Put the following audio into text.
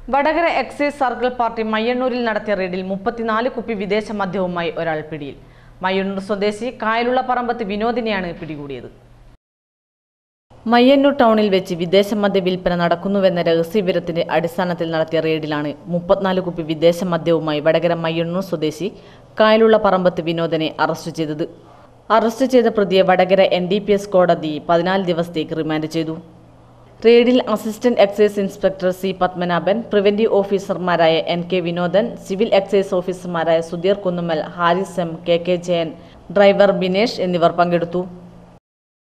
Vadakara excise circle party മയ്യണ്ണൂരിൽ നടത്തിയ റെയ്ഡിൽ മുപ്പത്തിനാല് കുപ്പി വിദേശ മദ്യവുമായി ഒരാൾ പിടിയിൽ മയ്യണ്ണൂർ സ്വദേശി കായലുള്ള പറമ്പത്ത് വിനോദിനെയാണ് പിടികൂടിയത് മയ്യന്നൂർ ടൗണിൽ വെച്ച് വിദേശ മദ്യ വിൽപ്പന നടക്കുന്നുവെന്ന രഹസ്യവിവരത്തിന്റെ അടിസ്ഥാനത്തിൽ നടത്തിയ റെയ്ഡിലാണ് മുപ്പത്തിനാല് കുപ്പി വിദേശ മദ്യവുമായി വടകര മയ്യന്നൂർ സ്വദേശി കായലുള്ള പറമ്പത്ത് വിനോദനെ അറസ്റ്റ് ചെയ്തത് അറസ്റ്റ് ചെയ്ത പ്രതിയെ Vadakara N D P S കോടതി പതിനാല് ദിവസത്തേക്ക് റിമാൻഡ് ചെയ്തു റെയ്ഡിൽ assistant excise inspector C Padmanabhan preventive ഓഫീസർമാരായ N K Vinodan civil excise ഓഫീസർമാരായ Sudheer Kunnummal Haris M K K Jayan driver Binesh എന്നിവർ പങ്കെടുത്തു